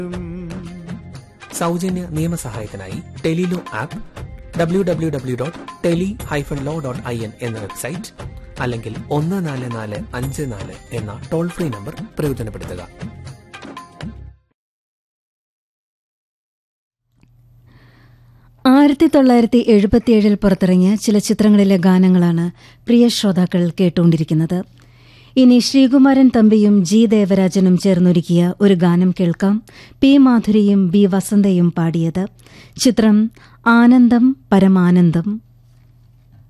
സൗജന്യ നിയമസഹായത്തിനായി Tele Law app W W W dot tele hyphen law dot I N എന്ന website അല്ലെങ്കിൽ ഒന്ന് നാല് നാല് അഞ്ച് നാല് എന്ന ടോൾ ഫ്രീ നമ്പർ പ്രയോജനപ്പെടുത്തുക ആയിരത്തി തൊള്ളായിരത്തി എഴുപത്തിയേഴിൽ പുറത്തിറങ്ങിയ ചില ചിത്രങ്ങളിലെ ഗാനങ്ങളാണ് പ്രിയ ശ്രോതാക്കൾ കേട്ടുകൊണ്ടിരിക്കുന്നത് ഇനി ശ്രീകുമാരൻ തമ്പിയും ജി ദേവരാജനും ചേർന്നൊരുക്കിയ ഒരു ഗാനം കേൾക്കാം പി മാധുരിയും ബി വസന്തയും പാടിയത് ചിത്രം ആനന്ദം പരമാനന്ദം